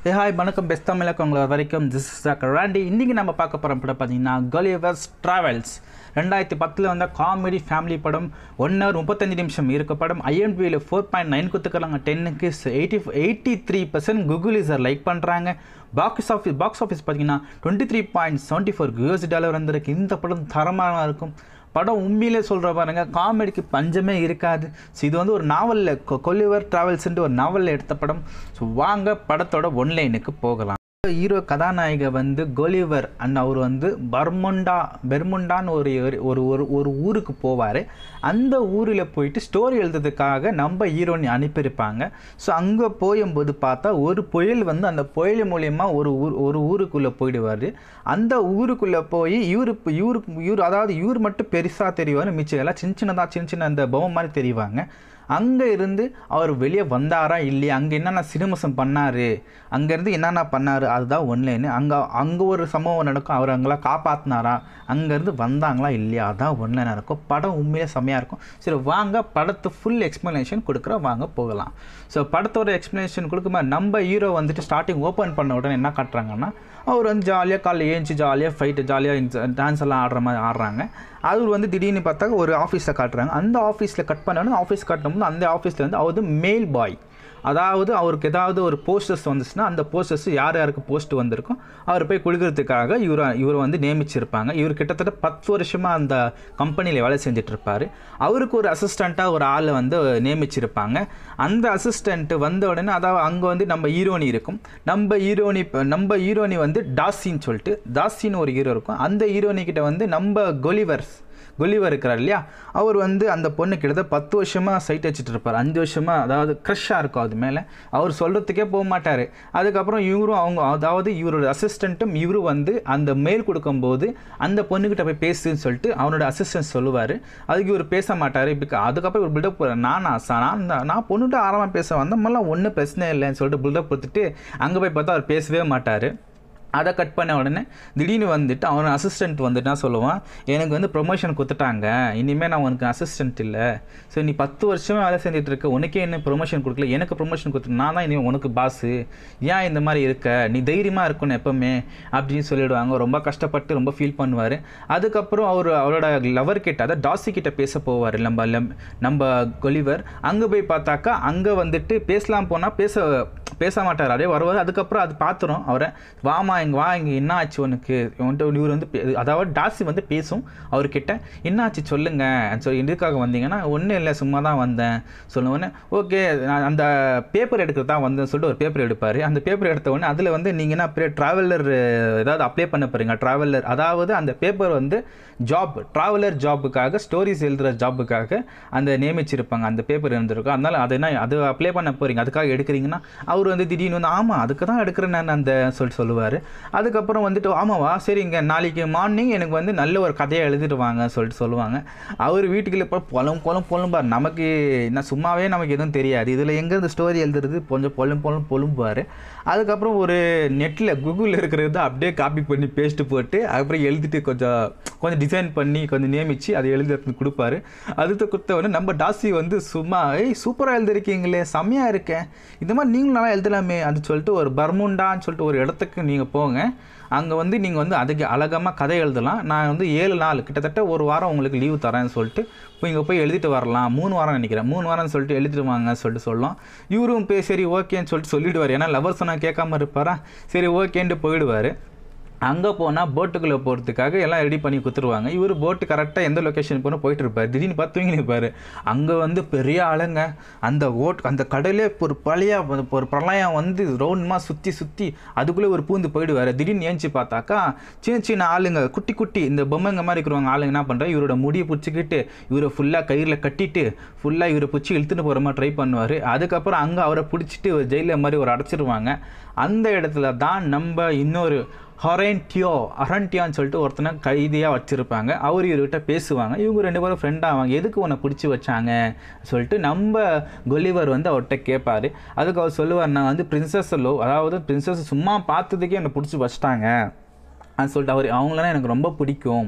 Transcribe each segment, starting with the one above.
ஏ hi வணக்கம் best தமிழக்கு உங்களை வரைக்கும் திஸ் இஸ் ராண்டி இன்றைக்கி நம்ம பார்க்க போகிற படம் பார்த்தீங்கன்னா கலிவர்ஸ் ட்ராவல்ஸ் ரெண்டாயிரத்தி பத்தில் வந்த காமெடி ஃபேமிலி படம் ஒன் ஹவர் முப்பத்தஞ்சு நிமிஷம் இருக்க படம் ஐஎன்பியில் ஃபோர் பாயிண்ட் நைன் கொடுத்துக்கிறாங்க டென்னுக்கு eighty eighty three percent Google users like பண்ணுறாங்க பாக்ஸ் ஆஃபீஸ் பாக்ஸ் ஆஃபீஸ் பார்த்தீங்கன்னா twenty three point seventy four US dollar வந்திருக்கு இந்த படம் தரமாக இருக்கும் படம் உண்மையிலே சொல்கிற பாருங்க காமெடிக்கு பஞ்சமே இருக்காது ஸோ இது வந்து ஒரு நாவலில் கொலிவர் ட்ராவல்ஸ்ன்ட்டு ஒரு நாவலில் எடுத்த படம் ஸோ வாங்க படத்தோட ஒன்லைனுக்கு போகலாம் ஹீரோ கதாநாயக வந்து கொலிவர் அண்ட் அவர் வந்து பர்முண்டா பெர்முண்டான்னு ஒரு ஒரு ஒரு ஒரு ஊருக்கு போவார் அந்த ஊரில் போயிட்டு ஸ்டோரி எழுதுறதுக்காக நம்ம ஹீரோனி அனுப்பியிருப்பாங்க ஸோ அங்கே போயும்போது பார்த்தா ஒரு புயல் வந்து அந்த புயல் மூலயமா ஒரு ஊர் ஒரு ஊருக்குள்ளே போயிடுவார் அந்த ஊருக்குள்ளே போய் இவரு இவருக்கு இவர் அதாவது இவர் மட்டும் பெருசாக தெரிவார் மிச்சம் எல்லாம் சின்ன சின்னதாக சின்ன சின்ன அந்த பொம்மை மாதிரி தெரிவாங்க அங்கே இருந்து அவர் வெளியே வந்தாரா இல்லையா அங்கே என்னென்ன சினிமசம் பண்ணார் அங்கேருந்து என்னென்ன பண்ணார் அதுதான் ஒன்லைனு அங்கே அங்கே ஒரு சம்பவம் நடக்கும் அவர் அங்கெல்லாம் காப்பாற்றினாரா அங்கேருந்து வந்தாங்களா இல்லையா அதான் ஒன்லைன் நடக்கும் படம் உண்மையிலே செம்மையாக இருக்கும் சரி வாங்க படத்து ஃபுல் எக்ஸ்ப்ளனேஷன் கொடுக்குற வாங்க போகலாம் ஸோ படத்தோட எக்ஸ்ப்ளனேஷன் கொடுக்கும்போது நம்ம ஹீரோ வந்துட்டு ஸ்டார்டிங் ஓப்பன் பண்ண உடனே என்ன காட்டுறாங்கன்னா அவர் வந்து ஜாலியாக காலைல ஏஞ்சி ஜாலியாக ஃபைட்டு ஜாலியாக டான்ஸ் எல்லாம் ஆடுற மாதிரி ஆடுறாங்க அவர் வந்து திடீர்னு பார்த்தா ஒரு ஆஃபீஸில் காட்டுறாங்க அந்த ஆஃபீஸில் கட் பண்ணோன்னு ஆஃபீஸ் கட்டணும்னு அந்த ஆஃபீஸில் வந்து அவர் மெயில் பாய் அதாவது அவருக்கு ஏதாவது ஒரு போஸ்டர்ஸ் வந்துச்சுன்னா அந்த போஸ்டர்ஸ் யார் யாருக்கு போஸ்ட் வந்திருக்கோ அவர் போய் கொடுக்கறதுக்காக இவர் இவர் வந்து நியமிச்சிருப்பாங்க இவர் கிட்டத்தட்ட பத்து வருஷமாக அந்த கம்பெனியில் வேலை செஞ்சுட்டு இருப்பார் அவருக்கு ஒரு அசிஸ்டண்ட்டாக ஒரு ஆளை வந்து நியமிச்சிருப்பாங்க அந்த அசிஸ்டண்ட் வந்த உடனே அதாவது அங்கே வந்து நம்ம ஹீரோனி இருக்கும் நம்ம ஹீரோனி நம்ம ஹீரோனி வந்து டாசின்னு சொல்லிட்டு டாசின்னு ஒரு ஹீரோ இருக்கும் அந்த ஹீரோனி கிட்ட வந்து நம்ம கொலிவர்ஸ் கொலிவர் இருக்கிறார் இல்லையா அவர் வந்து அந்த பொண்ணு கிட்டத்தட்ட பத்து வருஷமாக சைட் வச்சுட்டு இருப்பார் அஞ்சு வருஷமாக அதாவது க்ரஷ்ஷாக இருக்கும் அது மேலே அவர் சொல்கிறதுக்கே போக மாட்டார் அதுக்கப்புறம் இவரும் அவங்க அதாவது இவரோட அசிஸ்டண்ட்டும் இவரும் வந்து அந்த மெயில் கொடுக்கும்போது அந்த பொண்ணுக்கிட்ட போய் பேசுன்னு சொல்லிட்டு அவனோட அசிஸ்டன்ட் சொல்லுவார் அதுக்கு இவர் பேச மாட்டார் இப்போ அதுக்கப்புறம் இவர் பில்டப் போகிறார் நானா நான் நான் பொண்ணுகிட்ட ஆரம்பம் பேச வந்த மாதிரிலாம் ஒன்றும் பிரச்சனை இல்லைன்னு சொல்லிட்டு பில்டப் கொடுத்துட்டு அங்கே போய் பார்த்தா அவர் பேசவே மாட்டார் அதை கட் பண்ண உடனே திடீர்னு வந்துட்டு அவன் அசிஸ்டண்ட் வந்துட்டு என்ன சொல்லுவான் எனக்கு வந்து ப்ரொமோஷன் கொடுத்துட்டாங்க இனிமேல் நான் உனக்கு அசிஸ்டன்ட் இல்லை ஸோ நீ பத்து வருஷமாக வேலை செஞ்சுட்டு இருக்க உனக்கே என்ன ப்ரொமோஷன் கொடுக்கல எனக்கு ப்ரொமோஷன் கொடுத்து நான் தான் இனிமேல் உனக்கு பாஸு ஏன் இந்த மாதிரி இருக்க நீ தைரியமாக இருக்கணும் எப்போவுமே அப்படின்னு சொல்லிடுவாங்க ரொம்ப கஷ்டப்பட்டு ரொம்ப ஃபீல் பண்ணுவார் அதுக்கப்புறம் அவர் அவரோட லவர் கிட்ட அதாவது டாசி கிட்ட பேச போவார் நம்ம நம்ம கொலிவர் அங்கே போய் பார்த்தாக்கா அங்கே வந்துட்டு பேசலாம் போனால் பேச பேச மாட்டார் அப்படியே வருவார் அதுக்கப்புறம் அது பார்த்துரும் அவரை வாமா இங்கே வா இங்கே என்ன ஆச்சு உனக்கு இவர் வந்து அதாவது டாசி வந்து பேசும் அவர்கிட்ட என்ன ஆச்சு சொல்லுங்க சொல்லி இதுக்காக வந்தீங்கன்னா ஒன்றும் இல்லை சும்மா தான் வந்தேன் சொல்லுவோன்னே ஓகே நான் அந்த பேப்பர் எடுக்கிறது தான் வந்தேன்னு சொல்லிட்டு ஒரு பேப்பர் எடுப்பார் அந்த பேப்பர் எடுத்த உடனே அதில் வந்து நீங்கள் என்ன அப்படியே ட்ராவலர் ஏதாவது அப்ளை பண்ண போகிறீங்க ட்ராவலர் அதாவது அந்த பேப்பர் வந்து ஜாப் ட்ராவலர் ஜாப்புக்காக ஸ்டோரிஸ் எழுதுகிற ஜாப்புக்காக அந்த நியமிச்சிருப்பாங்க அந்த பேப்பர் இருந்திருக்கும் அதனால் அதை என்ன அது அப்ளை பண்ண போகிறீங்க அதுக்காக எடுக்கிறீங்கன்னா அவர் வந்து திடீர்னு வந்து ஆமாம் அதுக்கு தான் எடுக்கிறேன் நான் அந்த சொல்லிட்டு சொல்லுவார் அதுக்கப்புறம் வந்துட்டு ஆமாவா சரிங்க நாளைக்கு மார்னிங் எனக்கு வந்து நல்ல ஒரு கதையை எழுதிட்டு வாங்க சொல்லிட்டு சொல்லுவாங்க அவர் வீட்டுக்குள்ளே போய் பொலம் பொலம் பொழும்பார் நமக்கு என்ன சும்மாவே நமக்கு எதுவும் தெரியாது இதில் எங்கே இந்த ஸ்டோரி எழுதுறது கொஞ்சம் பொலம் பொலம் பொழும்பார் அதுக்கப்புறம் ஒரு நெட்டில் கூகுளில் இருக்கிறது அப்படியே காப்பி பண்ணி பேஸ்ட்டு போட்டு அதுக்கப்புறம் எழுதிட்டு கொஞ்சம் கொஞ்சம் டிசைன் பண்ணி கொஞ்சம் நியமித்து அதை எழுதி கொடுப்பாரு அதுக்கு கொடுத்த உடனே நம்ம டாசி வந்து சும்மா ஏய் சூப்பராக எழுதிருக்கீங்களே செம்மையாக இருக்கேன் இந்த மாதிரி நீங்களும் நல்லா எழுதலாமே அது சொல்லிட்டு ஒரு பர்முண்டான்னு சொல்லிட்டு ஒரு இடத்துக்கு நீங்கள் போங்க அங்கே வந்து நீங்கள் வந்து அதுக்கு அழகமாக கதை எழுதலாம் நான் வந்து ஏழு நாள் கிட்டத்தட்ட ஒரு வாரம் உங்களுக்கு லீவு தரேன்னு சொல்லிட்டு இப்போ இங்கே போய் எழுதிட்டு வரலாம் மூணு வாரம் நினைக்கிறேன் மூணு வாரம்னு சொல்லிட்டு எழுதிட்டு வாங்க சொல்லிட்டு சொல்லலாம் இவரும் போய் சரி ஓகேன்னு சொல்லிட்டு சொல்லிவிடுவார் ஏன்னா லவர் சொன்னால் கேட்காம இருப்பாரா சரி ஓகேன்ட்டு போயிடுவார் அங்கே போனால் போட்டுக்குள்ளே போகிறதுக்காக எல்லாம் ரெடி பண்ணி கொடுத்துருவாங்க இவர் போட்டு கரெக்டாக எந்த லொக்கேஷன் போனால் போயிட்டு இருப்பார் திடீர்னு பார்த்து தூங்கி நிற்பார் அங்கே வந்து பெரிய ஆளுங்க அந்த ஓட் அந்த கடலே ஒரு பழைய ஒரு பிரளயம் வந்து ரவுண்டமாக சுற்றி சுற்றி அதுக்குள்ளே ஒரு பூந்து போயிடுவார் திடீர்னு ஏஞ்சி பார்த்தாக்கா சின்ன சின்ன ஆளுங்க குட்டி குட்டி இந்த பொம்மைங்க மாதிரி இருக்கிறவங்க ஆளுங்க என்ன பண்ணுறாங்க இவரோட முடியை பிடிச்சிக்கிட்டு இவரை ஃபுல்லாக கயிறில் கட்டிட்டு ஃபுல்லாக இவரை பிடிச்சி இழுத்துட்டு போகிற மாதிரி ட்ரை பண்ணுவார் அதுக்கப்புறம் அங்கே அவரை பிடிச்சிட்டு ஜெயிலில் மாதிரி ஒரு அடைச்சிருவாங்க அந்த இடத்துல தான் நம்ம இன்னொரு ஹொரேன்டியோ அஹரண்டியான்னு சொல்லிட்டு ஒருத்தனை கைதியாக வச்சுருப்பாங்க அவர் இவர்கிட்ட பேசுவாங்க இவங்க ரெண்டு பேரும் ஃப்ரெண்ட் ஆவாங்க எதுக்கு உன்னை பிடிச்சி வச்சாங்க சொல்லிட்டு நம்ம கொலிவர் வந்து அவர்கிட்ட கேட்பார் அதுக்கு அவர் சொல்லுவார் நான் வந்து பிரின்சஸ் லோ அதாவது பிரின்சஸ் சும்மா பார்த்ததுக்கே என்னை பிடிச்சி வச்சிட்டாங்க அது சொல்லிட்டு அவர் அவங்களனா எனக்கு ரொம்ப பிடிக்கும்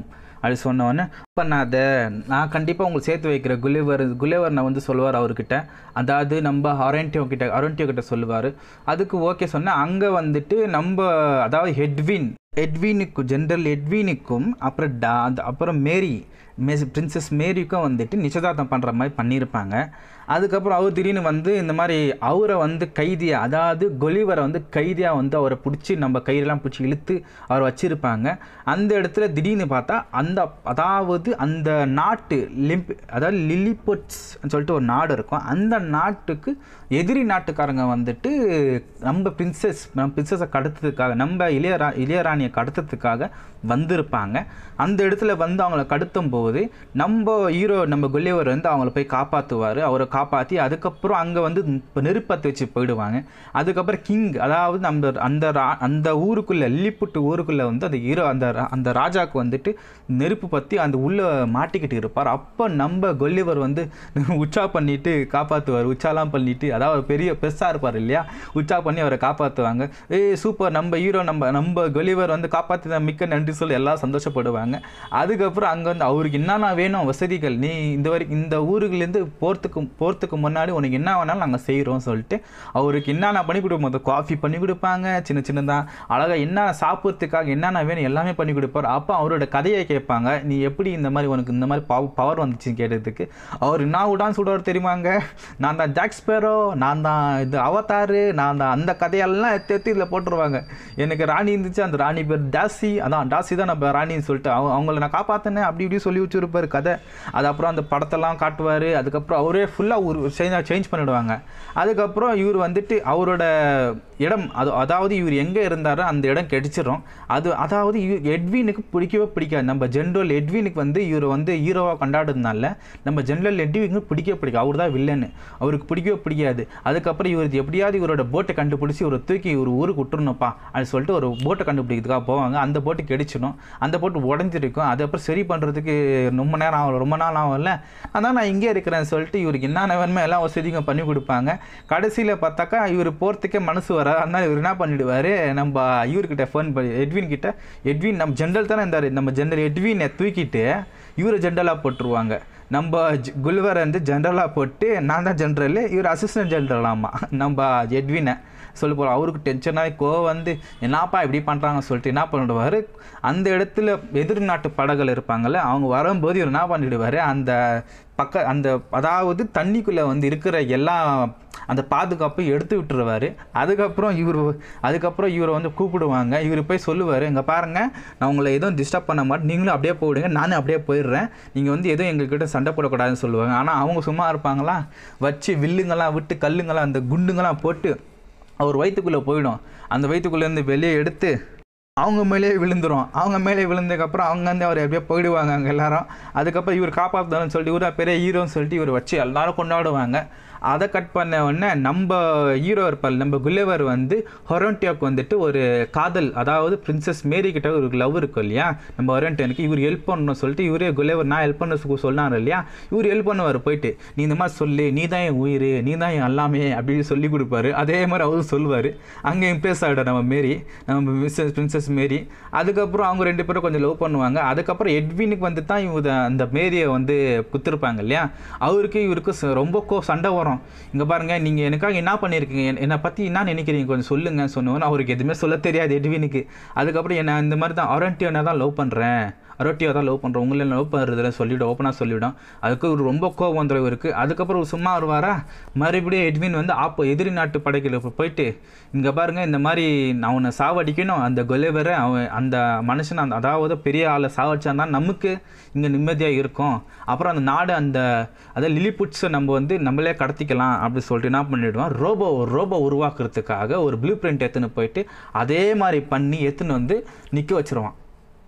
அப்படி சொன்ன உடனே பண்ணாத நான் கண்டிப்பாக உங்களுக்கு சேர்த்து வைக்கிற குலிவர் குலிவர் நான் வந்து சொல்லுவார் அவர்கிட்ட அதாவது நம்ம அரண்டியோ கிட்ட அரண்டியோ கிட்ட சொல்லுவார் அதுக்கு ஓகே சொன்னேன் அங்கே வந்துட்டு நம்ம அதாவது ஹெட்வின் எட்வினுக்கு ஜென்ரல் எட்வினுக்கும் அப்புறம் டா அந்த- அப்புறம் மேரி மெஸ் பிரின்சஸ் மேரிக்கும் வந்துட்டு நிச்சயதார்த்தம் பண்ணுற மாதிரி பண்ணியிருப்பாங்க அதுக்கப்புறம் அவர் திடீர்னு வந்து இந்த மாதிரி அவரை வந்து கைதியாக அதாவது கொலிவரை வந்து கைதியாக வந்து அவரை பிடிச்சி நம்ம கையிலலாம் பிடிச்சி இழுத்து அவர் வச்சுருப்பாங்க அந்த இடத்துல திடீர்னு பார்த்தா அந்த அதாவது அந்த நாட்டு லிம்ப் அதாவது லிலிபொட்ஸ் சொல்லிட்டு ஒரு நாடு இருக்கும் அந்த நாட்டுக்கு எதிரி நாட்டுக்காரங்க வந்துட்டு நம்ம பிரின்சஸ் நம்ம பிரின்சஸை கடத்துறதுக்காக நம்ம இளையரா இளையராணியை கடத்துறதுக்காக வந்திருப்பாங்க அந்த இடத்துல வந்து அவங்கள கடத்தும் போது நம்ம ஹீரோ நம்ம கொல்லியவர் வந்து அவங்கள போய் காப்பாற்றுவார் அவரை காப்பாற்றி அதுக்கப்புறம் அங்கே வந்து இப்போ நெருப்பத்தை வச்சு போயிடுவாங்க அதுக்கப்புறம் கிங் அதாவது நம்ம அந்த ரா- அந்த ஊருக்குள்ளே லில்லிப்புட்டு ஊருக்குள்ளே வந்து அந்த ஹீரோ அந்த ரா- அந்த ராஜாவுக்கு வந்துட்டு நெருப்பு பற்றி அந்த உள்ளே மாட்டிக்கிட்டு இருப்பார் அப்போ நம்ம கொல்லிவர் வந்து உச்சா பண்ணிட்டு காப்பாற்றுவார் உச்சாலாம் பண்ணிட்டு அதாவது பெரிய பெருசாக இருப்பார் இல்லையா உச்சா பண்ணி அவரை காப்பாற்றுவாங்க ஏய் சூப்பர் நம்ம ஹீரோ நம்ம நம்ம கொலிவர் வந்து காப்பாற்றி மிக்க நன்றி சொல்லி எல்லாம் சந்தோஷப்படுவாங்க அதுக்கப்புறம் அங்கே வந்து அவருக்கு என்னென்ன வேணும் வசதிகள் நீ இந்த வரைக்கும் இந்த ஊருக்குலேருந்து போகிறதுக்கு போகிறதுக்கு முன்னாடி உனக்கு என்ன வேணாலும் நாங்கள் செய்கிறோம் சொல்லிட்டு அவருக்கு என்னென்ன பண்ணி கொடுப்போம் மொத்தம் காஃபி பண்ணி கொடுப்பாங்க சின்ன சின்னதாக அழகாக என்ன சாப்பிட்றதுக்காக என்னென்ன வேணும் எல்லாமே பண்ணி கொடுப்பார் அப்போ அவரோட கதையை கேட்பாங்க நீ எப்படி இந்த மாதிரி உனக்கு இந்த மாதிரி பவ பவர் வந்துச்சுன்னு கேட்டதுக்கு அவர் என்ன விடான்னு சொல்கிறார் தெரியுமாங்க நான் தான் ஜாக் ஸ்பேரோ நான் தான் இது அவதாரு நான் தான் அந்த கதையெல்லாம் எடுத்து எடுத்து இதில் போட்டுருவாங்க எனக்கு ராணி இருந்துச்சு அந்த ராணி பேர் டாசி அதான் டாசி தான் நம்ம ராணின்னு சொல்லிட்டு அவங்க அவங்கள நான் காப்பாற்றினேன் அப்படி இப்படி சொல்லி வச்சுருப்பார் கதை அது அப்புறம் அந்த படத்தெல்லாம் காட்டுவார் அதுக்கப்புறம் அவரே ஃபுல்லாக ஒரு சேஞ்ச் சேஞ்ச் பண்ணிடுவாங்க அதுக்கப்புறம் இவர் வந்துட்டு அவரோட இடம் அது அதாவது இவர் எங்கே இருந்தாரோ அந்த இடம் கிடைச்சிரும் அது அதாவது இவ- எட்வினுக்கு பிடிக்கவே பிடிக்காது நம்ம ஜென்ரல் எட்வினுக்கு வந்து இவர் வந்து ஹீரோவாக கொண்டாடுறதுனால நம்ம ஜென்ரல் எட்வினுக்கு பிடிக்கவே பிடிக்கும் அவர் தான் வில்லனு அவருக்கு பிடிக்கவே பிடிக்காது அதுக்கப்புறம் இவர் எப்படியாவது இவரோட போட்டை கண்டுபிடிச்சி இவரை தூக்கி ஒரு ஊருக்கு விட்டுருணும்ப்பா அப்படின்னு சொல்லிட்டு ஒரு போட்டை கண்டுபிடிக்கிறதுக்காக போவாங்க அந்த போட்டு கிடைச்சிடும் அந்த போட்டு உடஞ்சிருக்கும் அது அப்புறம் சரி பண்ணுறதுக்கு ரொம்ப நேரம் ஆகும் ரொம்ப நாள் ஆகும்ல அதான் நான் இங்கே இருக்கிறேன்னு சொல்லிட்டு இவருக்கு என்னென்ன வேணுமோ எல்லாம் வசதியும் பண்ணி கொடுப்பாங்க கடைசியில் பார்த்தாக்கா இவர் போகிறதுக்கே மனசு வர அதனால் இவர் என்ன பண்ணிடுவார் நம்ம இவர்கிட்ட ஃபோன் பண்ணி எட்வின் கிட்ட எட்வின் நம்ம ஜென்ரல் தானே இருந்தார் நம்ம ஜென்ரல் எட்வினை தூக்கிட்டு இவரை ஜென்ரலாக போட்டுருவாங்க நம்ம ஜ- குல்வரை வந்து ஜென்ரலாக போட்டு நான் தான் ஜென்ரல் இவர் அசிஸ்டன்ட் ஜென்ரலாமா நம்ம எட்வினை சொல்ல போகிறோம் அவருக்கு டென்ஷனாகி கோவம் வந்து என்னப்பா இப்படி பண்ணுறாங்க சொல்லிட்டு என்ன பண்ணிடுவார் அந்த இடத்துல எதிர் நாட்டு படகுகள் இருப்பாங்கல்ல அவங்க வரும்போது இவர் என்ன பண்ணிடுவார் அந்த பக்க அந்த அதாவது தண்ணிக்குள்ளே வந்து இருக்கிற எல்லா அந்த பாதுகாப்பை எடுத்து விட்டுருவார் அதுக்கப்புறம் இவர் அதுக்கப்புறம் இவரை வந்து கூப்பிடுவாங்க இவர் போய் சொல்லுவார் இங்கே பாருங்கள் நான் உங்களை எதுவும் டிஸ்டர்ப் பண்ண மாட்டேன் நீங்களும் அப்படியே போயிடுங்க நானும் அப்படியே போயிடுறேன் நீங்கள் வந்து எதுவும் எங்ககிட்ட சண்டை போடக்கூடாதுன்னு சொல்லுவாங்க ஆனால் அவங்க சும்மா இருப்பாங்களா வச்சு வில்லுங்கெல்லாம் விட்டு கல்லுங்கெல்லாம் அந்த குண்டுங்கெல்லாம் போட்டு அவர் வயிற்றுக்குள்ளே போயிடும் அந்த வயிற்றுக்குள்ளேருந்து வெளியே எடுத்து அவங்க மேலேயே விழுந்துரும் அவங்க மேலே விழுந்ததுக்கப்புறம் அவங்க வந்து அவர் எப்படியோ போயிடுவாங்க அங்கே எல்லாரும் அதுக்கப்புறம் இவர் காப்பாற்றணும்னு சொல்லிட்டு இவரா பெரிய ஹீரோன்னு சொல்லிட்டு இவர் வச்சு எல்லாரும் கொண்டாடுவாங்க அதை கட் பண்ண உடனே நம்ம ஹீரோ இருப்பார் நம்ம குலேவர் வந்து ஹொரண்டியாவுக்கு வந்துட்டு ஒரு காதல் அதாவது பிரின்சஸ் மேரி கிட்ட ஒரு லவ் இருக்கும் இல்லையா நம்ம ஹொரண்டியனுக்கு இவர் ஹெல்ப் பண்ணணும்னு சொல்லிட்டு இவரே குலேவர் நான் ஹெல்ப் பண்ண சொ- சொன்னார் இல்லையா இவர் ஹெல்ப் பண்ணுவார் போயிட்டு நீ இந்த மாதிரி சொல்லு நீ தான் என் உயிர் நீ தான் என் எல்லாமே அப்படின்னு சொல்லி கொடுப்பாரு அதே மாதிரி அவரும் சொல்லுவார் அங்கே இம்ப்ரெஸ் ஆகிடும் நம்ம மேரி நம்ம மிஸ்ஸஸ் பிரின்சஸ் மேரி அதுக்கப்புறம் அவங்க ரெண்டு பேரும் கொஞ்சம் லவ் பண்ணுவாங்க அதுக்கப்புறம் எட்வினுக்கு வந்து தான் இவங்க அந்த மேரியை வந்து குத்துருப்பாங்க இல்லையா அவருக்கு இவருக்கு ச- ரொம்ப கோ சண்டை வரும் இங்கே பாருங்க நீங்கள் எனக்காக என்ன பண்ணியிருக்கீங்க என்- என்னை பற்றி என்ன நினைக்கிறீங்க கொஞ்சம் சொல்லுங்க சொன்னோன்னு அவருக்கு எதுவுமே சொல்ல தெரியாது எட்வினுக்கு அதுக்கப்புறம் என்ன இந்த மாதிரி தான் அரண்டியோனை தான் லவ் பண்ணுறேன் அரோட்டியோ தான் லவ் பண்ணுறோம் உங்களை லவ் பண்ணுறதுல சொல்லிவிடும் ஓப்பனாக சொல்லிவிடும் அதுக்கு ஒரு ரொம்ப கோவம் வந்துடும் இவருக்கு அதுக்கப்புறம் ஒரு சும்மா வருவாரா மறுபடியும் எட்வின் வந்து ஆப்போ எதிரி நாட்டு படைகள் போயிட்டு இங்கே பாருங்க இந்த மாதிரி நான் உன்னை சாவடிக்கணும் அந்த கொலைவரை அவன் அந்த மனுஷன் அந்த அதாவது பெரிய ஆளை சாவடிச்சான் தான் நமக்கு இங்கே நிம்மதியாக இருக்கும் அப்புறம் அந்த நாடு அந்த அதாவது லிலிபுட்ஸை நம்ம வந்து நம்மளே கடத்திக்கலாம் அப்படி சொல்லிட்டு என்ன பண்ணிவிடுவோம் ரோபோ ரோபோ உருவாக்குறதுக்காக ஒரு ப்ளூ பிரிண்ட் எடுத்துன்னு போயிட்டு அதே மாதிரி பண்ணி எடுத்துன்னு வந்து நிற்க வச்சிருவான்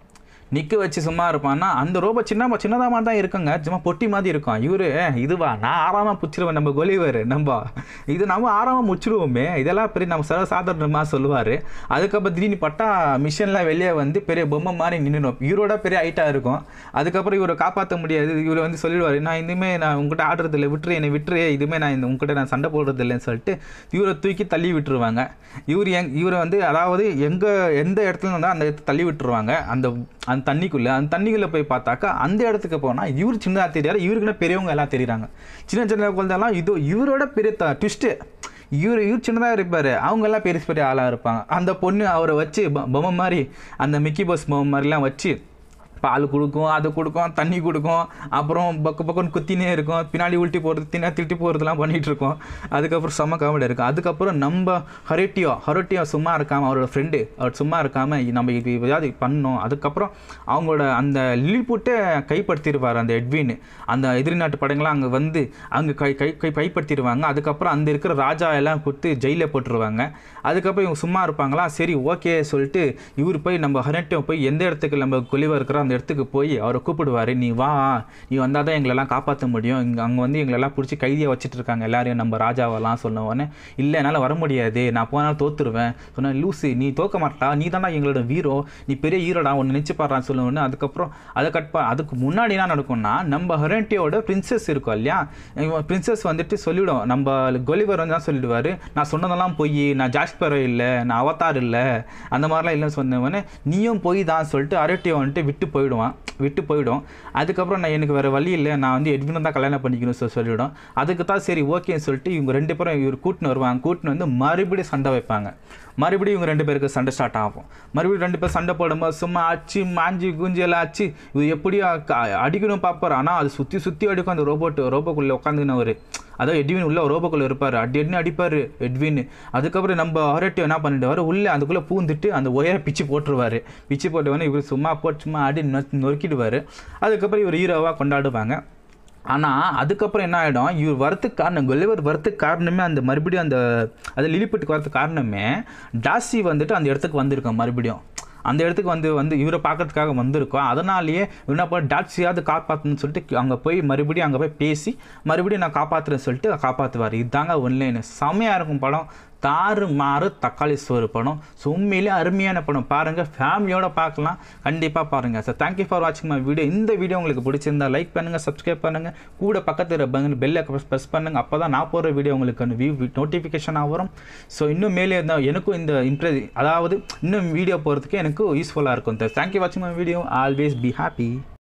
நிற்க வச்சு சும்மா இருப்பான்னா அந்த ரோபோ சின்ன சின்னதாக மாதிரி தான் இருக்குங்க சும்மா பொட்டி மாதிரி இருக்கும் இவரு இதுவா நான் ஆறாம புச்சிருவேன் நம்ம கொலிவர் நம்ம இது நம்ம ஆறாம முச்சிருவோமே இதெல்லாம் பெரிய நம்ம சர்வ சாதாரணமாக சொல்லுவார் அதுக்கப்புறம் திடீர்னு பட்டா மிஷின்லாம் வெளியே வந்து பெரிய பொம்மை மாதிரி நின்றுடும் இவரோட பெரிய ஹைட்டாக இருக்கும் அதுக்கப்புறம் இவரை காப்பாற்ற முடியாது இவர் வந்து சொல்லிடுவார் நான் இதுவுமே நான் உங்ககிட்ட ஆடுறது இல்லை விட்டுரு என்னை விட்டுரு இதுவுமே நான் இந்த உங்ககிட்ட நான் சண்டை போடுறது இல்லைன்னு சொல்லிட்டு இவரை தூக்கி தள்ளி விட்டுருவாங்க இவர் எங் இவரை வந்து அதாவது எங்கே எந்த இடத்துல இருந்தால் அந்த இடத்துல தள்ளி விட்டுருவாங்க அந்த அந்த தண்ணிக்குள்ளே அந்த தண்ணிக்குள்ளே போய் பார்த்தாக்கா அந்த இடத்துக்கு போனால் இவர் சின்னதாக தெரியாரு இவருக்குன்னா பெரியவங்க எல்லாம் தெரியுறாங்க சின்ன சின்ன குழந்தைலாம் இது இவரோட பெரிய ட்விஸ்ட்டு இவர் இவர் சின்னதாக இருப்பார் அவங்கெல்லாம் பெரிய பெரிய ஆளாக இருப்பாங்க அந்த பொண்ணு அவரை வச்சு பொ- பொம்மை மாதிரி அந்த மிக்கி பஸ் பொம்மை மாதிரிலாம் வச்சு பால் கொடுக்கும் அது கொடுக்கும் தண்ணி கொடுக்கும் அப்புறம் பக்க பக்கம் குத்தினே இருக்கும் பின்னாடி உல்ட்டி போகிறது தின்னா திட்டி போகிறதுலாம் பண்ணிகிட்டு இருக்கோம் அதுக்கப்புறம் செம்ம காமெடி இருக்கும் அதுக்கப்புறம் நம்ம ஹரட்டியோ ஹரட்டியோ சும்மா இருக்காமல் அவரோட ஃப்ரெண்டு அவர் சும்மா இருக்காமல் நம்ம இது ஏதாவது பண்ணோம் அதுக்கப்புறம் அவங்களோட அந்த லில்லிபுட்டை கைப்படுத்திடுவார் அந்த எட்வின் அந்த எதிரி நாட்டு படங்கள்லாம் அங்கே வந்து அங்கே கை கை கை கைப்படுத்திடுவாங்க அதுக்கப்புறம் அந்த இருக்கிற ராஜா எல்லாம் கொடுத்து ஜெயிலில் போட்டுருவாங்க அதுக்கப்புறம் இவங்க சும்மா இருப்பாங்களா சரி ஓகே சொல்லிட்டு இவர் போய் நம்ம ஹரட்டியோ போய் எந்த இடத்துக்கு நம்ம கொலிவா இருக்கிறோம் அந்த இடத்துக்கு போய் அவரை கூப்பிடுவார் நீ வா நீ வந்தால் தான் எங்களெல்லாம் காப்பாற்ற முடியும் இங்கே அங்கே வந்து எங்களெல்லாம் பிடிச்சி கைதியாக வச்சுட்டு இருக்காங்க எல்லாரையும் நம்ம ராஜாவெல்லாம் சொன்ன உடனே இல்லை என்னால் வர முடியாது நான் போனாலும் தோத்துருவேன் சொன்னேன் லூசு நீ தோக்க மாட்டா நீ தானே எங்களோட ஹீரோ நீ பெரிய ஹீரோடா ஒன்று நினச்சி பாடுறான்னு சொல்ல உடனே அதுக்கப்புறம் அதை கட் பா அதுக்கு முன்னாடி என்ன நடக்கும்னா நம்ம ஹெரண்டியோட பிரின்சஸ் இருக்கும் இல்லையா பிரின்சஸ் வந்துட்டு சொல்லிவிடும் நம்ம கொலிவர் வந்து தான் சொல்லிடுவார் நான் சொன்னதெல்லாம் போய் நான் ஜாஸ்பரோ இல்லை நான் அவதார் இல்லை அந்த மாதிரிலாம் இல்லைன்னு சொன்னவொடனே நீயும் போய் தான் சொல்லிட்டு அரட்டியோ வந்துட்டு விட்டு போயிடுவான் விட்டு போயிடும் அதுக்கப்புறம் நான் எனக்கு வேறு வழி இல்லை நான் வந்து எட்வினை தான் கல்யாணம் பண்ணிக்கணும் சொல்லி சொல்லிவிடும் அதுக்கு தான் சரி ஓகேன்னு சொல்லிட்டு இவங்க ரெண்டு பேரும் இவர் கூட்டின்னு வருவாங்க கூட்டின்னு வந்து மறுபடியும் சண்டை வைப்பாங்க மறுபடியும் இவங்க ரெண்டு பேருக்கு சண்டை ஸ்டார்ட் ஆகும் மறுபடியும் ரெண்டு பேர் சண்டை போடும்போது சும்மா அச்சு மாஞ்சி குஞ்சு எல்லாம் அச்சு இது எப்படியோ க- அடிக்கணும் பார்ப்பார் ஆனால் அது சுற்றி சுற்றி அடிக்கும் அந்த ரோபோட் ரோபோக்குள்ளே உட்காந்துக்கினவர் அதாவது எட்வின் உள்ள ரோபோக்குள்ளே இருப்பார் அடி அடினு அடிப்பார் எட்வின் அதுக்கப்புறம் நம்ம ஹரட்டி என்ன பண்ணிடுவார் உள்ளே அதுக்குள்ளே பூந்துட்டு அந்த ஒயரை பிச்சு போட்டுருவார் பிச்சு போட்டவொடனே இவர் சும்மா போட்டு சும்மா அடி நொ- நொறுக்கிடுவார் அதுக்கப்புறம் இவர் ஹீரோவாக கொண்டாடுவாங்க ஆனால் அதுக்கப்புறம் என்ன ஆகிடும் இவர் வரத்துக்கு காரணம் கொலிவர் வரத்துக்கு காரணமே அந்த மறுபடியும் அந்த அது லிலிபுட்டுக்கு வரதுக்கு காரணமே டாசி வந்துட்டு அந்த இடத்துக்கு வந்திருக்கோம் மறுபடியும் அந்த இடத்துக்கு வந்து வந்து இவரை பார்க்கறதுக்காக வந்திருக்கோம் அதனாலேயே என்ன பண்ண டாட்ஸியாவது காப்பாற்றணும்னு சொல்லிட்டு அங்கே போய் மறுபடியும் அங்கே போய் பேசி மறுபடியும் நான் காப்பாற்றுறேன்னு சொல்லிட்டு காப்பாற்றுவார் இதுதாங்க ஒன்லைன் செம்மையாக இருக்கும் படம் தாறு மாறு தக்காளி சோறு படம் ஸோ உண்மையிலே அருமையான படம் பாருங்கள் ஃபேமிலியோட பார்க்கலாம் கண்டிப்பாக பாருங்கள் சார் தேங்க்யூ ஃபார் வாட்சிங் மை வீடியோ இந்த வீடியோ உங்களுக்கு பிடிச்சிருந்தா லைக் பண்ணுங்கள் சப்ஸ்கிரைப் பண்ணுங்கள் கூட பக்கத்தில் பெல் பெல்லை ப்ரெஸ் பண்ணுங்கள் அப்போ தான் நான் போடுற வீடியோ உங்களுக்கு வியூ நோட்டிஃபிகேஷனாக வரும் ஸோ இன்னும் மேலே இருந்தால் எனக்கும் இந்த இம்ப்ரெஸ் அதாவது இன்னும் வீடியோ போகிறதுக்கு எனக்கு யூஸ்ஃபுல்லாக இருக்கும் தேங்க்யூ வாட்சிங் my video always be happy